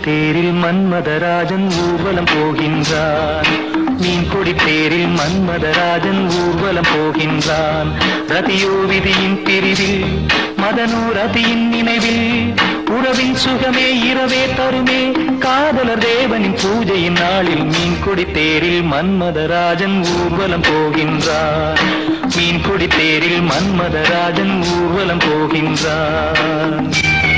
தேரில் மன்மதராஜன் ஊர்வலம் போகின்றான் மீன் கொடி தேரில் மன்மதராஜன் ஊர்வலம் போகின்றான் ரதியோ விதியின் பிரிவில் மதனோ ரதியின் நினைவில் உறவின் சுகமே இரவே தருமே காதலர் தேவனின் பூஜையின் நாளில் மீன் கொடி தேரில் மன்மதராஜன் ஊர்வலம் போகின்றான் மீன் கொடி தேரில் மன்மதராஜன் ஊர்வலம் போகின்றான்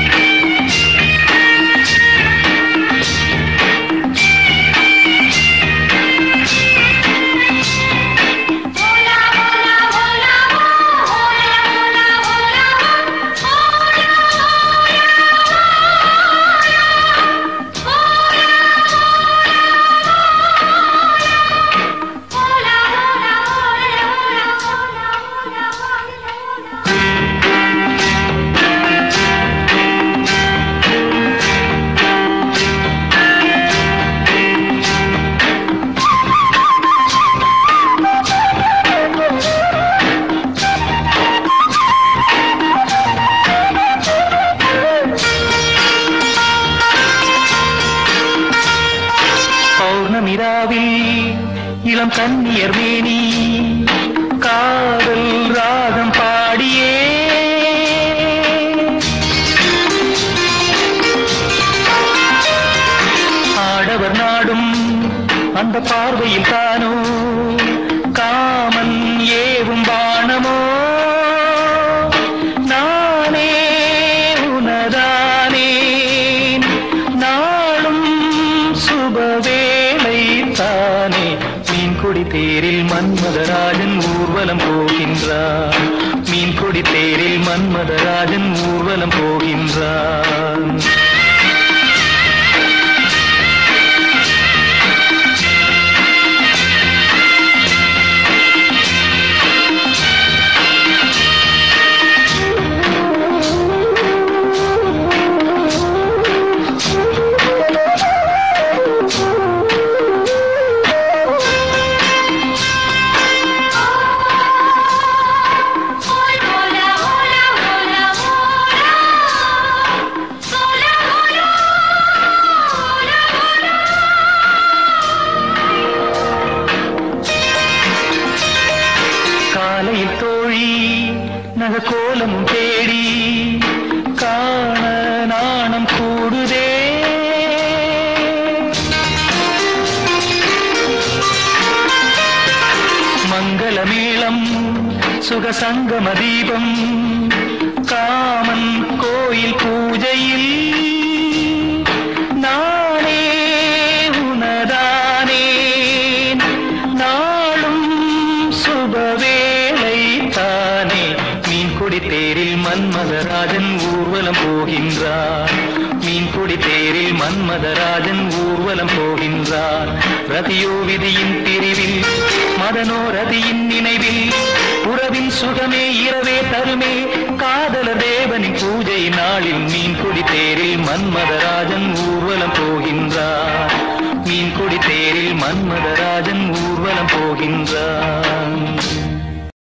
பௌர்ணமிராவில் இளம் கன்னியர் மேனி காதல் ராகம் பாடியே ஆடவர் நாடும் அந்த பார்வையில் தானோ காமன் ஏவும் பாணமோ நானே உனதானேன் நாளும் சுபவேளை தானே மீன்கொடி தேரில் மன்மதராஜன் ஊர்வலம் போகின்றான் மீன்கொடி தேரில் மன்மதராஜன் ஊர்வலம் போகின்றான் காலையில் தோழி நகக்கோலமும் தேடி காண நாணம் கூடுதே மங்கள மேளம் சுகசங்கம தீபம் காமன் கோயில் பூஜையில் நானே உனதானேன் நாளும் சுபவேளை தானே மீன்கொடி தேரில் மன்மதராஜன் ஊர்வலம் போகின்றான் மீன்கொடி தேரில் மன்மதராஜன் ஊர்வலம் போகின்றான் ரதியோ விதியின் பிரிவில் மதனோ ரதியின் நினைவில் உறவின் சுகமே இரவே தருமே காதலர் தேவனின் பூஜை நாளில் மீன்கொடி தேரில் மன்மதராஜன் ஊர்வலம் போகின்றான் மீன்கொடி தேரில் மன்மதராஜன் ஊர்வலம் போகின்றான்